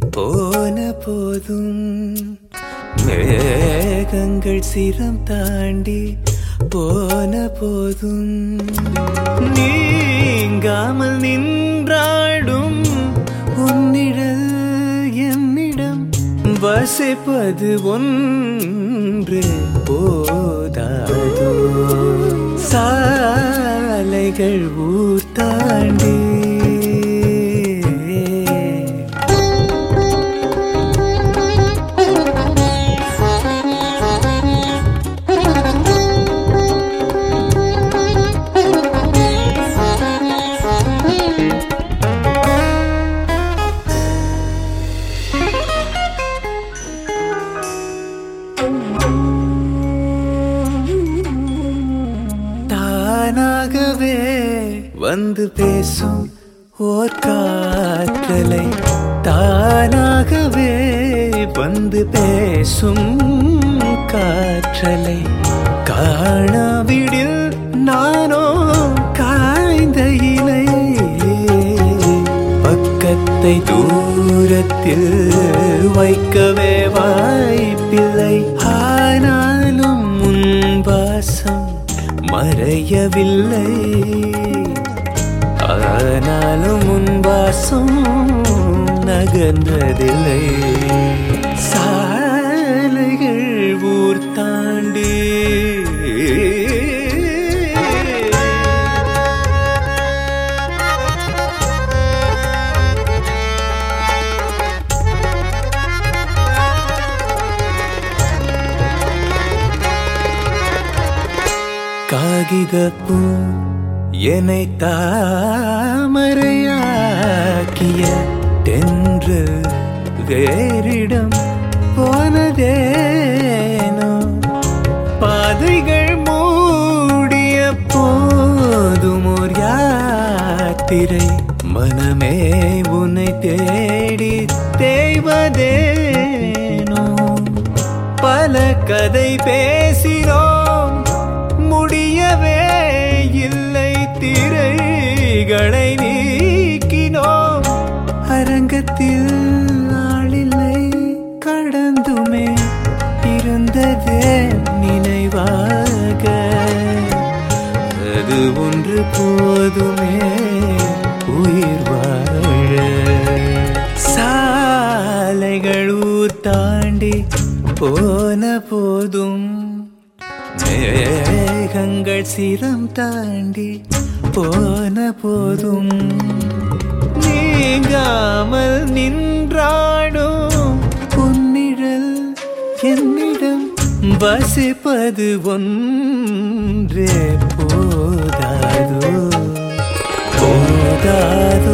போன போதும் மேகங்கள் சிரம் தாண்டி போன போதும் நீங்காமல் நின்றாடும் உன்னிடல் என்னிடம் வசிப்பது ஒன்று போதாதோ சாலைகள் ஊர் தாண்டி தானாகவே வந்து பேசும் ஓர் காற்றலை தானாகவே வந்து பேசும் காற்றலை காணாவிடில் நானோ காய்ந்த இலை பக்கத்தை தூரத்தில் வைக்கவே வாய்ப்பில்லை ஆனாலும் முன் வாசம் மறையவில்லை ஆனாலும் முன் வாசம் நகர்ந்ததில்லை சாலைகள் ஊர் தாண்டி காகிதப்பூ என்னை தாமரையாக்கிய தென்று வேறிடம் போனதேனோ பாதைகள் மூடிய போதும் ஒரு யாத்திரை மனமே உன்னை தேடி தேய்வதேனோ பல கதை பேசினோம் முடியவே இல்லை திரைகளை நீக்கினோம் அரங்கத்தில் ஆளில்லை கடந்துமே இருந்ததே நினைவாக அது ஒன்று போதுமே உயிர் வாழ சாலைகள் ஊர் தாண்டி போன போதும் மேகங்கள் சிரம் தாண்டி போன போதும் நீங்காமல் நின்றாடும் உன்னிழல் என்னிடம் வசிப்பது ஒன்றே போதாதோ போதாதோ